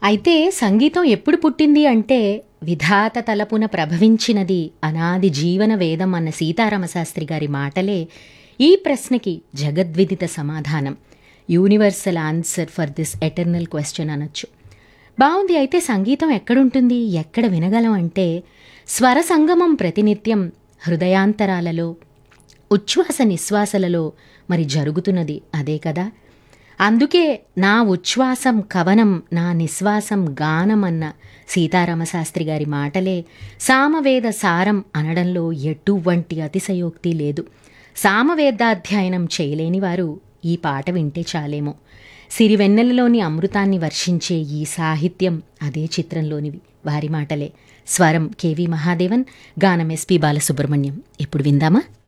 అయితే సంగీతం ఎప్పుడు పుట్టింది అంటే విధాత తలపున ప్రభవించినది అనాది జీవన వేదం అన్న సీతారామశాస్త్రి గారి మాటలే ఈ ప్రశ్నకి జగద్విదిత సమాధానం universal answer for this eternal question అనొచ్చు బాగుంది అయితే సంగీతం ఎక్కడుంటుంది ఎక్కడ వినగలం అంటే స్వర సంగమం ప్రతినిత్యం హృదయాంతరాలలో ఉచ్ఛ్వాస నిశ్వాసలలో మరి జరుగుతున్నది అదే కదా అందుకే నా ఉచ్ఛ్వాసం కవనం నా నిశ్వాసం గానం అన్న సీతారామశాస్త్రి గారి మాటలే సామవేద సారం అనడంలో ఎటువంటి అతిశయోక్తి లేదు సామవేదాధ్యయనం చేయలేని వారు ఈ పాట వింటే చాలేమో సిరివెన్నెలలోని అమృతాన్ని వర్షించే ఈ సాహిత్యం అదే చిత్రంలోనివి వారి మాటలే స్వరం కెవి మహాదేవన్ గానం ఎస్పి బాలసుబ్రహ్మణ్యం ఇప్పుడు విందామా